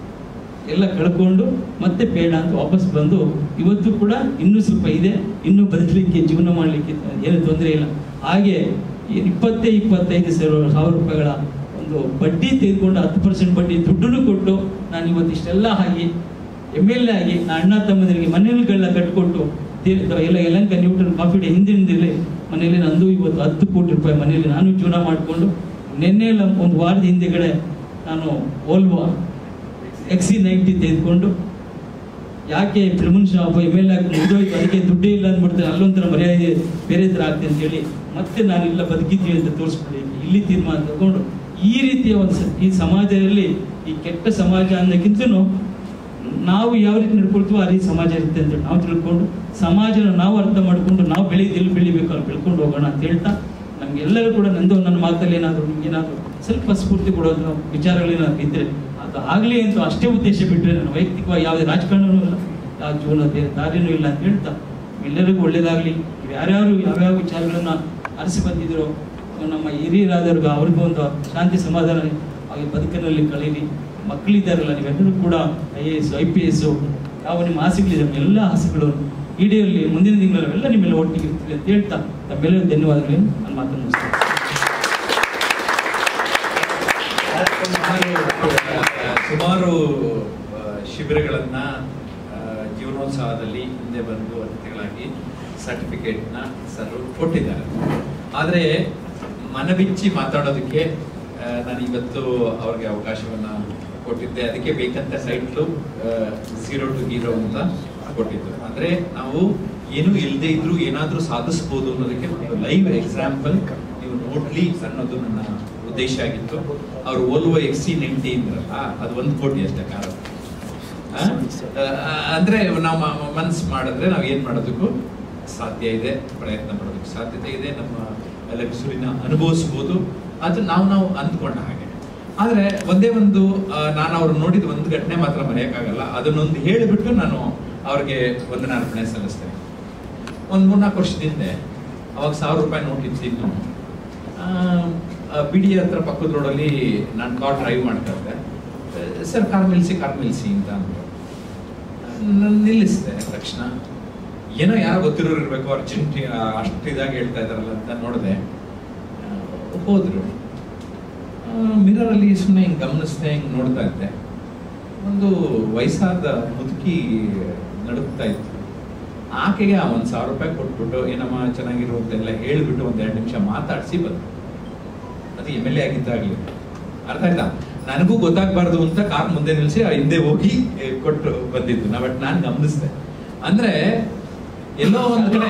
ಎಲ್ಲ ಕಳ್ಕೊಂಡು ಮತ್ತೆ ಬೇಡ ಅಂತ ವಾಪಸ್ ಬಂದು ಇವತ್ತು ಕೂಡ ಇನ್ನೂ ಸ್ವಲ್ಪ ಇದೆ ಇನ್ನೂ ಬದುಕಲಿಕ್ಕೆ ಜೀವನ ಮಾಡಲಿಕ್ಕೆ ಏನು ತೊಂದರೆ ಇಲ್ಲ ಹಾಗೆ ಈ ಇಪ್ಪತ್ತೇ ಇಪ್ಪತ್ತೈದು ಸಾವಿರ ಸಾವಿರ ರೂಪಾಯಿಗಳ ಒಂದು ಬಡ್ಡಿ ತೆಗೆದುಕೊಂಡು ಹತ್ತು ಪರ್ಸೆಂಟ್ ಬಡ್ಡಿ ದುಡ್ಡನ್ನು ಕೊಟ್ಟು ನಾನು ಇವತ್ತು ಇಷ್ಟೆಲ್ಲ ಆಗಿ ಎಮ್ ಎಲ್ ಎ ಆಗಿ ನನ್ನ ಅಣ್ಣ ತಮ್ಮಂದಿರಿಗೆ ಮನೆಗಳನ್ನ ಕಟ್ಕೊಟ್ಟು ದೇ- ಎಲ್ಲ ಯಲಂಕ ನ್ಯೂಟನ್ ಕಾಫಿ ಡೇ ಹಿಂದಿನಿಂದಲೇ ಮನೆಯಲ್ಲಿ ನಂದು ಇವತ್ತು ಹತ್ತು ಕೋಟಿ ರೂಪಾಯಿ ಮನೆಯಲ್ಲಿ ನಾನು ಜೀವನ ಮಾಡಿಕೊಂಡು ನಿನ್ನೆ ಎಲ್ಲ ಒಂದು ವಾರದ ಹಿಂದೆಗಡೆ ನಾನು ಓಲ್ವಾ ಎಕ್ಸಿ ನೈಂಟಿ ತೆಗೆದುಕೊಂಡು ಯಾಕೆ ಫಿಲ್ಮನ್ ಶಾಪ್ ಎಮ್ ಎಲ್ ಆಗಿ ಮುಗಿದೋಯ್ತು ಅದಕ್ಕೆ ದುಡ್ಡೇ ಇಲ್ಲ ಅಂದ್ಬಿಡ್ತಾರೆ ಅಲ್ಲೊಂಥರ ಮರ್ಯಾದೆ ಬೇರೆ ಥರ ಆಗ್ತದೆ ಅಂತೇಳಿ ಮತ್ತೆ ನಾನು ಇಲ್ಲ ಬದುಕಿದ್ವಿ ಅಂತ ತೋರಿಸ್ಬಿಡಿ ಇಲ್ಲಿ ತೀರ್ಮಾನ ತಗೊಂಡು ಈ ರೀತಿಯ ಒಂದು ಸ- ಈ ಸಮಾಜದಲ್ಲಿ ಈ ಕೆಟ್ಟ ಸಮಾಜ ಅನ್ನೋಕ್ಕಿಂತನೂ ನಾವು ಯಾವ ರೀತಿ ನಡ್ಕೊಳ್ತೀವೋ ಆ ರೀತಿ ಸಮಾಜ ಇರುತ್ತೆ ಅಂತ ನಾವು ತಿಳ್ಕೊಂಡು ಸಮಾಜನ ನಾವು ಅರ್ಥ ಮಾಡ್ಕೊಂಡು ನಾವು ಬೆಳೆದು ಎಲ್ಲಿ ಬೆಳಿಬೇಕು ಅಲ್ಲಿ ಬೆಳ್ಕೊಂಡು ಹೋಗೋಣ ಅಂತ ಹೇಳ್ತಾ ನಮ್ಗೆಲ್ಲರೂ ಕೂಡ ನಂದು ನನ್ನ ಮಾತಲ್ಲಿ ಏನಾದರೂ ನಿಮ್ಗೇನಾದರೂ ಸ್ವಲ್ಪ ಸ್ಫೂರ್ತಿ ಕೊಡುವಂಥ ವಿಚಾರಗಳೇನಾದ್ರು ಇದ್ರೆ ಅದು ಆಗಲಿ ಅಂತ ಅಷ್ಟೇ ಉದ್ದೇಶ ಬಿಟ್ಟರೆ ನನ್ನ ವೈಯಕ್ತಿಕವಾಗಿ ಯಾವುದೇ ರಾಜಕಾರಣನೂ ಇಲ್ಲ ಯಾವ ಜೀವನ ಬೇರೆ ದಾರಿನೂ ಇಲ್ಲ ಅಂತ ಹೇಳ್ತಾ ಎಲ್ಲರಿಗೂ ಒಳ್ಳೇದಾಗಲಿ ಯಾರ್ಯಾರು ಯಾವ್ಯಾವ ವಿಚಾರಗಳನ್ನ ಅರಸಿ ಬಂದಿದ್ರು ನಮ್ಮ ಹಿರಿಯರಾದವ್ರಿಗೆ ಅವ್ರಿಗೂ ಒಂದು ಶಾಂತಿ ಸಮಾಧಾನ ಹಾಗೆ ಬದುಕಿನಲ್ಲಿ ಕಳೀಲಿ ಮಕ್ಕಳಿದ್ದಾರಲ್ಲ ನೀವೆಲ್ಲರೂ ಕೂಡ I A S I P S ಯಾವ ನಿಮ್ಮ ಆಸೆಗಳಿದೆ ಎಲ್ಲ ಆಸೆಗಳು ಈಡೇರಲಿ ಮುಂದಿನ ತಿಂಗಳು ಎಲ್ಲ ನಿಮ್ಮೆಲ್ಲ ಒಟ್ಟಿಗೆ ಇರ್ತೀವಿ ಅಂತ ಹೇಳ್ತಾ ತಮ್ಮೆಲ್ಲರಿಗೂ ಧನ್ಯವಾದಗಳು ನಾನು ಮಾತನ್ನು ಮುಗಿಸ್ತೇನೆ ಸುಮಾರು ಆ, ಶಿಬಿರಗಳನ್ನ ಆ, ಜೀವನೋತ್ಸವದಲ್ಲಿ ಹಿಂದೆ ಬಂದು ಅತಿಥಿಗಳಾಗಿ ಸರ್ಟಿಫಿಕೇಟ್ನ ಸರ್ ಕೊಟ್ಟಿದ್ದಾರೆ ಆದರೆ ಮನಬಿಚ್ಚಿ ಮಾತಾಡೋದಕ್ಕೆ ಆ, ನಾನು ಇವತ್ತು ಅವ್ರಿಗೆ ಅವಕಾಶವನ್ನ ಕೊಟ್ಟಿದ್ದೆ ಅದಕ್ಕೆ ಬೇಕಂತ ಟೈಟ್ಲು ಝೀರೋ ಟು ಹೀರೋ ಅಂತ ಕೊಟ್ಟಿದ್ದು ಅಂದ್ರೆ ನಾವು ಏನು ಇಲ್ಲದೆ ಇದ್ರೂ ಏನಾದ್ರೂ ಸಾಧಿಸ್ಬೋದು ಅನ್ನೋದಕ್ಕೆ ಒಂದು ಲೈವ್ ಎಕ್ಸಾಂಪಲ್ ನೀವು ನೋಡ್ಲಿ ಅನ್ನೋದು ನನ್ನ ಉದ್ದೇಶ ಆಗಿತ್ತು ಅವ್ರು ಓಲ್ವೋ ಎಕ್ಸ್ ಸಿ ನೈಂಟಿ ಇದ್ರಲ್ಲ ಅದು ಒಂದು ಕೋಟಿ ಅಷ್ಟೇ ಕಾರು ಆ? ಆ, ಅಂದ್ರೆ ನಾವು ಮ- ಮನ್ಸ್ ಮಾಡಿದ್ರೆ ನಾವು ಏನ್ ಮಾಡೋದಕ್ಕೂ ಸಾಧ್ಯ ಇದೆ ಪ್ರಯತ್ನ ಮಾಡೋದಕ್ಕೆ ಸಾಧ್ಯತೆ ಇದೆ ನಮ್ಮ ಲಕ್ಸುರಿನ ಅನುಭವಿಸ್ಬೋದು ಅದು ನಾವು ನಾವು ಅಂದ್ಕೊಂಡ ಹಾಗೆ ಆದ್ರೆ ಒಂದೇ ಒಂದು ಆ, ನಾನು ಅವ್ರು ನೋಡಿದ ಒಂದು ಘಟನೆ ಮಾತ್ರ ಮರೆಯಕ್ಕಾಗಲ್ಲ ಅದನ್ನೊಂದು ಹೇಳಿಬಿಟ್ಟು ನಾನು ಅವ್ರಿಗೆ ವಂದನಾರ್ಪಣೆ ಸಲ್ಲಿಸ್ತೇನೆ ಒಂದು ಮೂರ್ನಾಲ್ಕು ವರ್ಷದ ಹಿಂದೆ ಅವಾಗ ಸಾವಿರ ರೂಪಾಯಿ ನೋಟ್ ಇತ್ತಿದ್ದು ಬಿ ಡಿ ಹತ್ರ ಪಕ್ಕದ ರೋಡಲ್ಲಿ ನಾನು ಕಾರ್ ಡ್ರೈವ್ ಮಾಡ್ತಾ ಇದ್ದೆ ಸರ್ ಕಾರ್ ನಿಲ್ಲಿಸಿ ಕಾರ್ ನಿಲ್ಲಿಸಿ ಅಂತ ಅಂದ್ರು ನಾನು ನಿಲ್ಲಿಸಿದೆ ತಕ್ಷಣ ಏನೋ ಯಾರೋ ಗೊತ್ತಿರೋರು ಇರಬೇಕು ಅರ್ಜೆಂಟ್ ಅಷ್ಟು ಇದಾಗಿ ಹೇಳ್ತಾ ಇದಾರಲ್ಲ ಅಂತ ನೋಡಿದೆ ಹೋದ್ರು ಮಿರರಲ್ಲಿ ಸುಮ್ಮನೆ ಹಿಂಗೆ ಗಮನಿಸ್ದೆ ಹಿಂಗೆ ನೋಡ್ತಾ ಇದ್ದೆ ಒಂದು ವಯಸ್ಸಾದ ಮುದುಕಿ ನಡುಕ್ತಾ ಇತ್ತು ಆಕೆಗೆ ಆ ಒಂದು ಸಾವಿರ ರೂಪಾಯಿ ಕೊಟ್ಬಿಟ್ಟು ಏನಮ್ಮ ಚೆನ್ನಾಗಿರು ಅಂತೆಲ್ಲ ಹೇಳ್ಬಿಟ್ಟು ಒಂದು ಎರಡು ನಿಮಿಷ ಮಾತಾಡಿಸಿ ಬಂದು ಅದು ಎಮ್ ಎಲ್ ಎ ಆಗಿದ್ದಾಗಲಿ ಅರ್ಥ ಆಯ್ತಾ ನನಗೂ ಗೊತ್ತಾಗಬಾರ್ದು ಅಂತ ಕಾರ್ ಮುಂದೆ ನಿಲ್ಲಿಸಿ ಆ ಹಿಂದೆ ಹೋಗಿ ಏ, ಕೊಟ್ಟು ಬಂದಿದ್ದು ನಾ ಬಟ್ ನಾನು ಗಮನಿಸಿದೆ ಅಂದ್ರೆ ಎಲ್ಲೋ ಒಂದ್ ಕಡೆ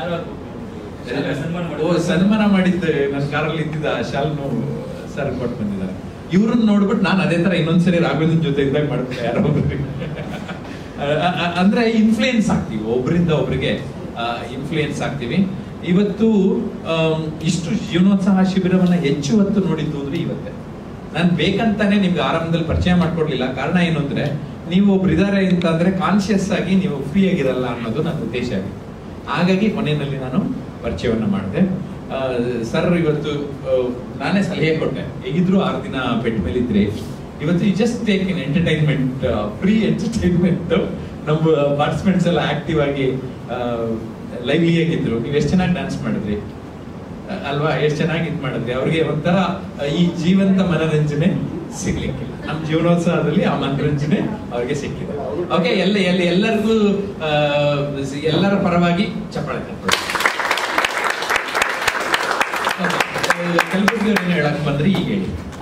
ಓ ಸನ್ಮಾನ ಮಾಡಿದ್ದು ನನ್ನ ಕಾರಲ್ಲಿ ಇದ್ದಿದ್ದ ಶಾಲ್ನು ಸರ್ ಕೊಟ್ಟು ಬಂದಿದ್ದಾರೆ ಇವ್ರನ್ನ ನೋಡ್ಬಿಟ್ಟು ನಾನು ಅದೇ ತರ ಇನ್ನೊಂದ್ಸರಿ ರಾಘವೇಂದ್ರ ಜೊತೆ ಇದ್ದಾಗ ಮಾಡ್ತೀನಿ ಯಾರೋ ಒಬ್ರಿಗೆ. ಅ- ಅ- ಅಂದ್ರೆ ಇನ್ಫ್ಲೂಯೆನ್ಸ್ ಆಗ್ತೀವಿ ಒಬ್ರಿಂದ ಒಬ್ರಿಗೆ ಇನ್ಫ್ಲೂಯೆನ್ಸ್ ಆಗ್ತೀವಿ ಇವತ್ತು ಆಮ್, ಇಷ್ಟು ಜೀವನೋತ್ಸವ ಶಿಬಿರವನ್ನ ಹೆಚ್ಚು ಹೊತ್ತು ನೋಡಿದ್ದು ಅಂದ್ರೆ ಇವತ್ತೇ ನಾನು ಬೇಕಂತಾನೆ ನಿಮ್ಗೆ ಆರಂಭದಲ್ಲಿ ಪರಿಚಯ ಮಾಡ್ಕೊಡ್ಲಿಲ್ಲ ಕಾರಣ ಏನು ಅಂದ್ರೆ ನೀವು ಒಬ್ರು ಇದಾರೆ ಅಂತ ಅಂದ್ರೆ ಕಾನ್ಶಿಯಸ್ ಆಗಿ ನೀವು ಫ್ರೀ ಆಗಿರಲ್ಲ ಅನ್ನೋದು ನನ್ನ ಉದ್ದೇಶ ಆಗಿತ್ತು ಹಾಗಾಗಿ ಕೊನೆಯಲ್ಲಿ ನಾನು ಪರಿಚಯವನ್ನ ಮಾಡಿದೆ ಸರ್ ಇವತ್ತು ಆ, ನಾನೇ ಸಲಹೆ ಕೊಟ್ಟೆ ಹೇಗಿದ್ರು ಆರು ದಿನ ಬೆಡ್ ಮೇಲೆ ಇದ್ರೆ ಇವತ್ತು you just take in entertainment free entertainment ನಮ್ಮ ಪಾರ್ಟಿಸಿಪೆಂಟ್ಸ್ ಎಲ್ಲ ಆಕ್ಟಿವ್ ಆಗಿ ಲೈವ್ಲಿ ಆಗಿದ್ರು ನೀವು ಎಷ್ಟು ಚೆನ್ನಾಗಿ ಡ್ಯಾನ್ಸ್ ಮಾಡಿದ್ರಿ ಅ- ಅಲ್ವಾ ಎಷ್ಟು ಚೆನ್ನಾಗಿ ಇದು ಮಾಡಿದ್ರಿ ಅವ್ರಿಗೆ ಒಂಥರ ಆ, ಈ ಜೀವಂತ ಮನರಂಜನೆ ಸಿಗ್ಲಿಕ್ಕಿಲ್ಲ ನಮ್ಮ ಜೀವನೋತ್ಸವದಲ್ಲಿ ಆ ಮನರಂಜನೆ ಅವ್ರಿಗೆ ಸಿಕ್ಕಿದೆ ಓಕೆ ಎಲ್ಲ ಎಲ್ಲ ಎಲ್ಲರಿಗೂ ಆ, ಎಲ್ಲರ ಪರವಾಗಿ ಚಪ್ಪಾಳೆ ತಟ್ಕೊಳ್ಳಿ. Okay. ಕಲಬುರ್ಗಿ ಅವ್ರು ಏನು ಹೇಳಕ್ ಬಂದ್ರಿ ಈಗ ಹೇಳಿ